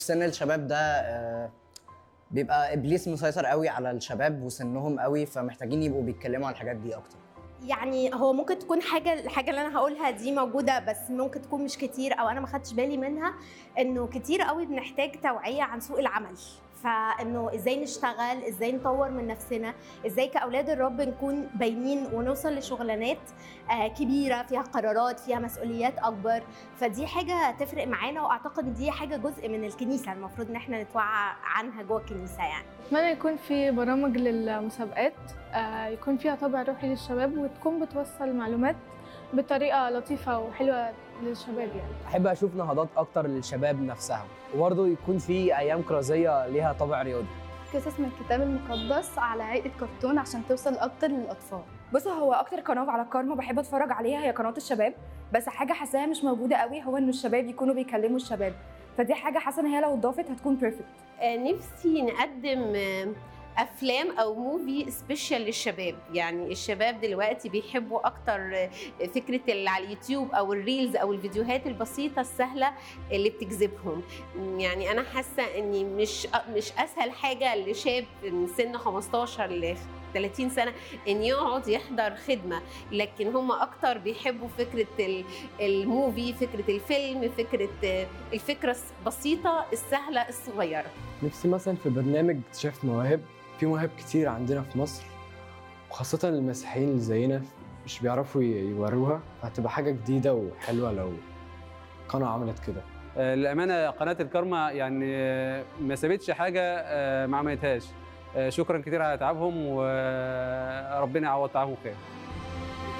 سن الشباب ده آه، بيبقى ابليس مسيطر قوي على الشباب وسنهم قوي فمحتاجين يبقوا بيتكلموا عن الحاجات دي اكتر يعني هو ممكن تكون حاجه الحاجه اللي انا هقولها دي موجوده بس ممكن تكون مش كتير او انا ما خدتش بالي منها انه كتير قوي بنحتاج توعيه عن سوق العمل فانه ازاي نشتغل ازاي نطور من نفسنا ازاي كاولاد الرب نكون باينين ونوصل لشغلانات آه، كبيره فيها قرارات فيها مسؤوليات اكبر فدي حاجه تفرق معانا واعتقد إن دي حاجه جزء من الكنيسه المفروض ان احنا نتوعى عنها جوه الكنيسه يعني أتمنى يكون في برامج للمسابقات آه، يكون فيها طابع روحي للشباب وتكون بتوصل معلومات بطريقة لطيفة وحلوة للشباب يعني احب اشوف نهضات اكتر للشباب نفسها وبرضه يكون في ايام كرازيه ليها طابع رياضي قصص من الكتاب المقدس على هيئة كرتون عشان توصل أكتر للأطفال بص هو اكتر قناه على الكارما بحب اتفرج عليها هي قناه الشباب بس حاجه حاساها مش موجوده قوي هو ان الشباب يكونوا بيكلموا الشباب فدي حاجه حاسه ان هي لو اتضافت هتكون بيرفكت آه، نفسي نقدم آه، افلام او موفي سبيشال للشباب يعني الشباب دلوقتي بيحبوا اكتر آه، فكره اللي على اليوتيوب او الريلز او الفيديوهات البسيطه السهله اللي بتجذبهم يعني انا حاسه اني مش مش اسهل حاجه لشاب من سن 15 ل 30 سنه ان يقعد يحضر خدمه لكن هم اكتر بيحبوا فكره ال- الموفي فكره الفيلم فكره آه، الفكره البسيطه السهله الصغيره نفسي مثلا في برنامج اكتشاف مواهب في مواهب كتير عندنا في مصر وخاصة المسيحيين اللي زينا مش بيعرفوا ي- يوروها فهتبقى حاجة جديدة وحلوة لو قناة عملت كده آه، للامانه قناه الكارما يعني آه، ما سابتش حاجه آه، ما عملتهاش آه، شكرا كتير على تعبهم وربنا يعوض تعبهم خير